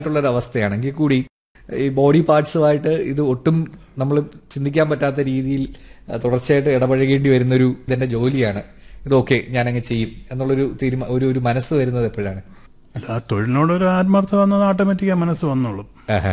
ആയിട്ടുള്ളൊരു അവസ്ഥയാണെങ്കിൽ കൂടി ഈ ബോഡി പാർട്സുമായിട്ട് ഇത് ഒട്ടും നമ്മൾ ചിന്തിക്കാൻ പറ്റാത്ത രീതിയിൽ ആ, തുടർച്ചയായിട്ട് ഇടപഴകേണ്ടി വരുന്നൊരു ഇതെന്റെ ജോലിയാണ് ഇത് ഓക്കെ ഞാനങ്ങ് ചെയ്യും എന്നുള്ളൊരു തീരുമാ ഒരു ഒരു മനസ്സ് വരുന്നത് എപ്പോഴാണ് അല്ല ആ തൊഴിലിനോട് ഒരു ആത്മാർത്ഥം വന്നത് ഓട്ടോമാറ്റിക്കാ മനസ്സ് വന്നോളും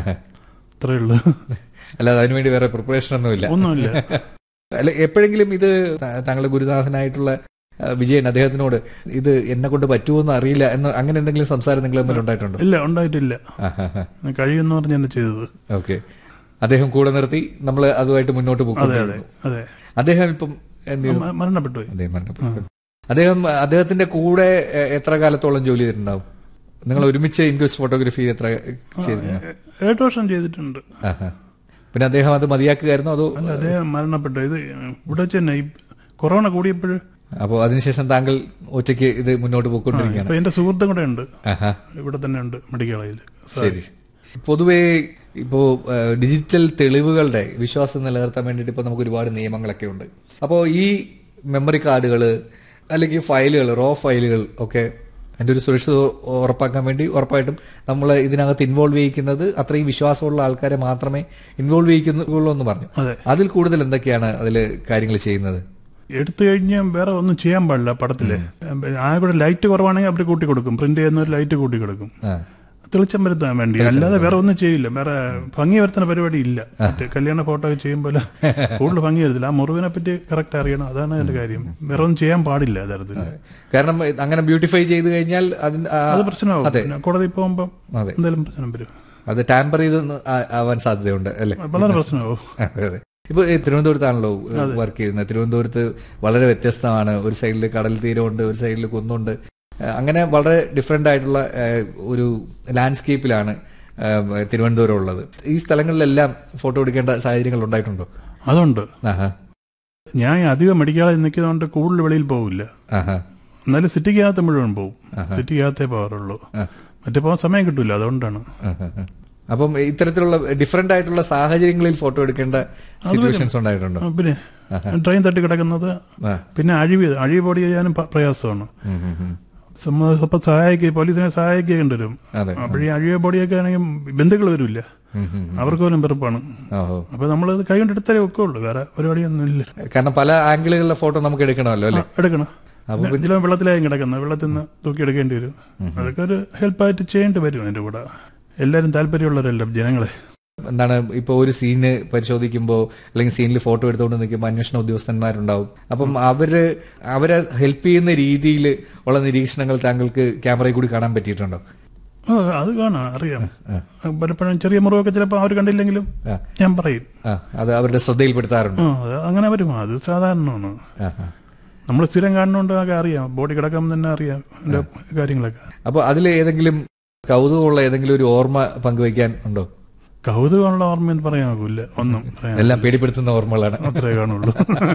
അത്രേ ഉള്ളൂ അല്ലാതെ അതിനുവേണ്ടി വേറെ പ്രിപ്പറേഷൻ ഒന്നുമില്ല ഒന്നുമില്ല അല്ല എപ്പോഴെങ്കിലും ഇത് ത- താങ്കളുടെ ഗുരുനാഥനായിട്ടുള്ള ആ, വിജയൻ അദ്ദേഹത്തിനോട് ഇത് എന്നെ കൊണ്ട് പറ്റുമോന്ന് അറിയില്ല എന്ന് അങ്ങനെ എന്തെങ്കിലും സംസാരം നിങ്ങൾ തമ്മിൽ ഉണ്ടായിട്ടുണ്ടോ ഇല്ല ഉണ്ടായിട്ടില്ല കഴിയുമെന്ന് പറഞ്ഞ് എന്നെ ചെയ്തത് ഓക്കെ അദ്ദേഹം കൂടെ നിർത്തി നമ്മൾ അതുമായിട്ട് മുന്നോട്ട് അതെ അതെ പോകുന്നു അതെ അദ്ദേഹം ഇപ്പം എന്ത് ചെയ്തു? മ- മരണപ്പെട്ടു പോയി അദ്ദേഹം മരണപ്പെട്ടു. അദ്ദേഹം അദ്ദേഹത്തിന്റെ കൂടെ എ- എത്ര കാലത്തോളം ജോലി ചെയ്തിട്ടുണ്ടാവും നിങ്ങൾ ഒരുമിച്ച് ഇൻക്വസ്റ്റ് ഫോട്ടോഗ്രാഫി എത്ര ചെയ്തിരുന്നു ഏ- ഏഴ് വർഷം ചെയ്തിട്ടുണ്ട് ആഹാ. പിന്നെ അദ്ദേഹം അത് മതിയാക്കുകയായിരുന്നു അതോ അല്ല അദ്ദേഹം മരണപ്പെട്ടു ഇത് ഇവിടെ വെച്ച് തന്നെ ഈ കൊറോണ കൂടിയപ്പോൾ അപ്പോൾ അതിനുശേഷം താങ്കൾ ഒറ്റയ്ക്ക് ഇത് മുന്നോട്ട് പോയിക്കൊണ്ടിരിക്കുകയാണ് ഇപ്പൊ എന്റെ സുഹൃത്തും കൂടെ ഉണ്ട് ആഹാ ഇവിടെ തന്നെ ഉണ്ട് മെഡിക്കൽ കോളേജിൽ ശരി പൊതുവേ ഇപ്പോ ഏഹ്, ഡിജിറ്റൽ തെളിവുകളുടെ വിശ്വാസം നിലനിർത്താൻ വേണ്ടിയിട്ട് ഇപ്പോൾ നമുക്ക് ഒരുപാട് നിയമങ്ങളൊക്കെ ഉണ്ട് അപ്പോൾ ഈ മെമ്മറി കാർഡുകൾ അല്ലെങ്കിൽ ഫയലുകൾ റോ ഫയലുകൾ ഒക്കെ അതിൻ്റെ ഒരു സുരക്ഷിത ഉറപ്പാക്കാൻ വേണ്ടി ഉറപ്പായിട്ടും നമ്മൾ ഇതിനകത്ത് ഇൻവോൾവ് ചെയ്യിക്കുന്നത് അത്രയും വിശ്വാസമുള്ള ആൾക്കാരെ മാത്രമേ ഇൻവോൾവ് ചെയ്യിക്കുന്നുള്ളൂ എന്ന് പറഞ്ഞു അതെ അതിൽ കൂടുതൽ എന്തൊക്കെയാണ് അതിൽ കാര്യങ്ങൾ ചെയ്യുന്നത് എടുത്തു കഴിഞ്ഞാൽ വേറെ ഒന്നും ചെയ്യാൻ പാടില്ല പടത്തില് ആ കൂടെ ലൈറ്റ് കുറവാണെങ്കിൽ അവർ കൂട്ടി കൊടുക്കും പ്രിന്റ് ചെയ്യുന്ന ഒരു ലൈറ്റ് കൂട്ടി കൊടുക്കും ആ തെളിച്ചം വരുത്താൻ വേണ്ടി അല്ലാതെ വേറെ ഒന്നും ചെയ്യില്ല വേറെ ഭംഗി വരുത്തുന്ന പരിപാടി ഇല്ല മറ്റേ കല്യാണ ഫോട്ടോ ഒക്കെ ചെയ്യുമ്പോൾ കൂടുതൽ ഭംഗി വരത്തില്ല ആ മുറിവിനെ പറ്റി കറക്റ്റ് അറിയണം അതാണ് അതിന്റെ കാര്യം വേറെ ഒന്നും ചെയ്യാൻ പാടില്ല യഥാർത്ഥത്തിൽ കാരണം അങ്ങനെ ബ്യൂട്ടിഫൈ ചെയ്ത് കഴിഞ്ഞാൽ അതിന് ആ- അത് പ്രശ്നമാവും പിന്നെ കോടതി പോകുമ്പോൾ അതെ. എന്തെങ്കിലും പ്രശ്നം വരും അത് ടാമ്പർ ചെയ്ത് ആവാൻ സാധ്യതയുണ്ട് അല്ലേ വളരെ പ്രശ്നമാവും അതെ അതെ ഇപ്പൊ ഈ തിരുവനന്തപുരത്താണല്ലോ വർക്ക് ചെയ്യുന്നത് തിരുവനന്തപുരത്ത് വളരെ വ്യത്യസ്തമാണ് ഒരു സൈഡിൽ കടൽ തീരമുണ്ട് ഒരു സൈഡിൽ കുന്നുണ്ട് ഏഹ് അങ്ങനെ വളരെ ഡിഫറെന്റ് ആയിട്ടുള്ള ഏഹ് ഒരു ലാൻഡ്സ്കേപ്പിലാണ് ഏഹ് തിരുവനന്തപുരം ഉള്ളത് ഈ സ്ഥലങ്ങളിലെല്ലാം ഫോട്ടോ എടുക്കേണ്ട സാഹചര്യങ്ങൾ ഉണ്ടായിട്ടുണ്ടോ അതുണ്ട് ആഹാ ഞാൻ അധികം മെഡിക്കൽ കോളേജിൽ നിൽക്കുന്നതുകൊണ്ട് കൂടുതൽ വെളിയിൽ പോകില്ല ആഹാ എന്നാലും സിറ്റിക്കകത്ത് മുഴുവൻ പോകും സിറ്റിക്കകത്തേ പോകാറുള്ളൂ ആ. മറ്റേ പോകാൻ സമയം കിട്ടൂല അതുകൊണ്ടാണ് ആഹാ. അപ്പം ഇത്തരത്തിലുള്ള ഡിഫറെന്റ് ആയിട്ടുള്ള സാഹചര്യങ്ങളിൽ ഫോട്ടോ എടുക്കേണ്ട സിറ്റുവേഷൻസ് ഉണ്ടായിട്ടുണ്ടോ ആ, പിന്നെ ട്രെയിൻ തട്ടി കിടക്കുന്നത് ആ. പിന്നെ അഴിവ് അഴിവ് ബോഡി ചെയ്യാനും പ- പ്രയാസമാണ് ഉം, ഉം, ഉം. അപ്പം സഹായിക്കുക പോലീസിനെ സഹായിക്കേണ്ടി വരും അതെ അപ്പോഴീ അഴിവ് ബോഡിയൊക്കെ ആണെങ്കിൽ ബന്ധുക്കൾ വരില്ല ഉം, ഉം. അവർക്ക് പോലും വെറുപ്പാണ് ഓഹോ അപ്പൊ നമ്മളത് കൈ കൊണ്ട് എടുത്താലേ ഒക്കെ ഉള്ളൂ വേറെ പരിപാടിയൊന്നും ഇല്ല കാരണം പല ആംഗിളുകളിലെ ഫോട്ടോ നമുക്ക് എടുക്കണമല്ലോ അല്ലേ എടുക്കണം പിന്നെ ഇതിലും വെള്ളത്തിലായും കിടക്കുന്നത് വെള്ളത്തിൽ നിന്ന് തൂക്കി എടുക്കേണ്ടി വരും അതൊക്കെ ഒരു ഹെൽപ്പായിട്ട് ചെയ്യേണ്ടി വരും അതിന്റെ കൂടെ എല്ലാവരും താല്പര്യമുള്ളവരല്ല ജനങ്ങളെ എന്താണ് ഇപ്പോൾ ഒരു സീന് പരിശോധിക്കുമ്പോൾ അല്ലെങ്കിൽ സീനിൽ ഫോട്ടോ എടുത്തുകൊണ്ട് നിൽക്കുമ്പോൾ അന്വേഷണ ഉദ്യോഗസ്ഥന്മാരുണ്ടാവും അപ്പം അവര് അവരെ ഹെൽപ്പ് ചെയ്യുന്ന രീതിയിൽ ഉള്ള നിരീക്ഷണങ്ങൾ താങ്കൾക്ക് ക്യാമറയിൽ കൂടി കാണാൻ പറ്റിയിട്ടുണ്ടോ ആ അത് കാണാം അറിയാം പലപ്പോഴും ചെറിയ മുറിവൊക്കെ ചിലപ്പോൾ അവർ കണ്ടില്ലെങ്കിലും ആ. ഞാൻ പറയും ആ അത് അവരുടെ ശ്രദ്ധയിൽപ്പെടുത്താറുണ്ട് ആ അത് അങ്ങനെ വരും അത് സാധാരണമാണ് ആ, ആ. നമ്മൾ സ്ഥിരം കാണുന്നോണ്ട് ആകെ അറിയാം ബോഡി കിടക്കുമ്പോൾ തന്നെ അറിയാം അതിന്റെ കാര്യങ്ങളൊക്കെ അപ്പോൾ അതിൽ ഏതെങ്കിലും കൗതുകമുള്ള ഏതെങ്കിലും ഒരു ഓർമ്മ പങ്കുവയ്ക്കാൻ ഉണ്ടോ കൗതുകമുള്ള ഓർമ്മയെന്ന് പറയാൻ ഒക്കില്ല ഒന്നും പറയാൻ എല്ലാം പേടിപ്പെടുത്തുന്ന ഓർമ്മകളാണ് അത്രേ കാണുള്ളൂ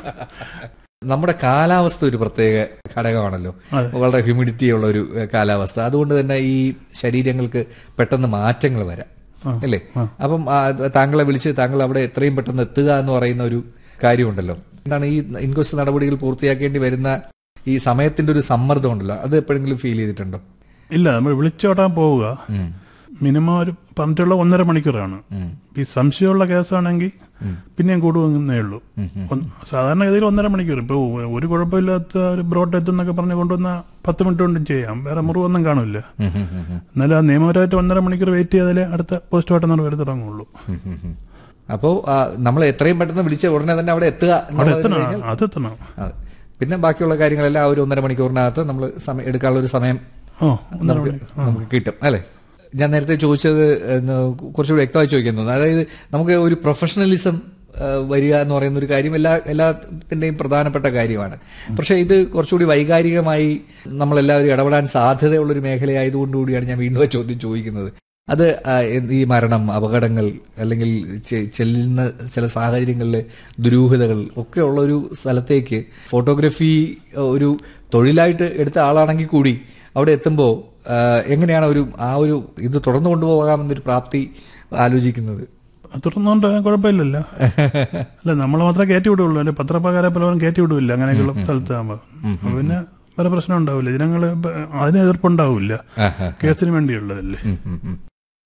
നമ്മുടെ കാലാവസ്ഥ ഒരു പ്രത്യേക ഘടകമാണല്ലോ അതെ. വളരെ ഹ്യൂമിഡിറ്റി ഉള്ള ഒരു ഏഹ്, കാലാവസ്ഥ അതുകൊണ്ട് തന്നെ ഈ ശരീരങ്ങൾക്ക് പെട്ടെന്ന് മാറ്റങ്ങൾ വരാം ആ. അല്ലേ അപ്പം ആ, താങ്കളെ വിളിച്ച് താങ്കൾ അവിടെ എത്രയും പെട്ടെന്ന് എത്തുക എന്ന് പറയുന്ന ഒരു കാര്യമുണ്ടല്ലോ എന്താണ് ഈ ഇൻക്വസ്റ്റ് നടപടികൾ പൂർത്തിയാക്കേണ്ടി വരുന്ന ഈ സമയത്തിന്റെ ഒരു സമ്മർദ്ദം ഉണ്ടല്ലോ അത് എപ്പോഴെങ്കിലും ഫീൽ ചെയ്തിട്ടുണ്ടോ ഇല്ല നമ്മൾ വിളിച്ചോട്ടാൻ പോവുക ഉം. മിനിമം ഒരു പറഞ്ഞിട്ടുള്ള ഒന്നര മണിക്കൂറാണ് ഉം. ഈ സംശയമുള്ള കേസാണെങ്കിൽ പിന്നെയും കൂടുവന്നേ ഉള്ളൂ ഒന്ന് സാധാരണഗതിയിൽ ഒന്നര മണിക്കൂർ ഇപ്പൊ ഒരു കുഴപ്പമില്ലാത്ത ഒരു ബ്രോട്ട് എത്തുന്നൊക്കെ പറഞ്ഞ് കൊണ്ടുവന്ന പത്ത് മിനിറ്റ് കൊണ്ടും ചെയ്യാം വേറെ മുറിവൊന്നും കാണില്ല ഉം, ഉം, ഉം, ഉം. എന്നാലും ആ നിയമപരമായിട്ട് ഒന്നര മണിക്കൂർ വെയിറ്റ് ചെയ്താലേ അടുത്ത പോസ്റ്റ്മോർട്ടം നടപടി തുടങ്ങുള്ളൂ ഉം, ഉം, ഉം. അപ്പോ ആ, നമ്മൾ എത്രയും പെട്ടെന്ന് വിളിച്ച ഉടനെ തന്നെ അവിടെ എത്തുക അവിടെ എന്നുള്ളതിന് എത്തണം കഴിഞ്ഞാൽ അതെത്തണം അതെ. പിന്നെ ബാക്കിയുള്ള കാര്യങ്ങളെല്ലാം ആ ഒരു ഒന്നര മണിക്കൂറിനകത്ത് നമ്മൾ സമയം എടുക്കാനുള്ള ഒരു സമയം ഓ ഒന്നര നമുക്ക് മണി നമുക്ക് കിട്ടും അല്ലെ ഞാൻ നേരത്തെ ചോദിച്ചത് എന്ന് കുറച്ചുകൂടി വ്യക്തമായി ചോദിക്കാൻ തോന്നുന്നു അതായത് നമുക്ക് ഒരു പ്രൊഫഷണലിസം വരിക എന്ന് പറയുന്ന ഒരു കാര്യം എല്ലാ എല്ലാത്തിന്റെയും പ്രധാനപ്പെട്ട കാര്യമാണ് പക്ഷേ ഇത് കുറച്ചുകൂടി വൈകാരികമായി നമ്മളെല്ലാവരും ഇടപെടാൻ സാധ്യതയുള്ള ഒരു മേഖലയായതുകൊണ്ട് കൂടിയാണ് ഞാൻ വീണ്ടും ആ ചോദ്യം ചോദിക്കുന്നത് അത് ആ, എന്ത് ഈ മരണം അപകടങ്ങൾ അല്ലെങ്കിൽ ചെ- ചെല്ലുന്ന ചില സാഹചര്യങ്ങളിലെ ദുരൂഹതകൾ ഒക്കെ ഉള്ള ഒരു സ്ഥലത്തേക്ക് ഫോട്ടോഗ്രാഫി ആ, ഒരു തൊഴിലായിട്ട് എടുത്ത ആളാണെങ്കിൽ കൂടി അവിടെ എത്തുമ്പോൾ എങ്ങനെയാണ് ഒരു ആ ഒരു ഇത് തുടർന്നു കൊണ്ടുപോകാമെന്നൊരു പ്രാപ്തി ആലോചിക്കുന്നത് തുറന്നുകൊണ്ട് കുഴപ്പമില്ലല്ലോ അല്ല നമ്മൾ മാത്രമേ കയറ്റി വിടുള്ളൂ അല്ലെ പത്രപ്രകാരം പലവരും കയറ്റി വിടില്ല അങ്ങനെയൊക്കെയുള്ള സ്ഥലത്താകുമ്പോൾ അപ്പൊ പിന്നെ വേറെ പ്രശ്നം ഉണ്ടാവില്ല ജനങ്ങൾ അതിന് എതിർപ്പുണ്ടാവില്ല ആഹാ. കേസിന് വേണ്ടിയുള്ളതല്ലേ ഉം, ഉം, ഉം.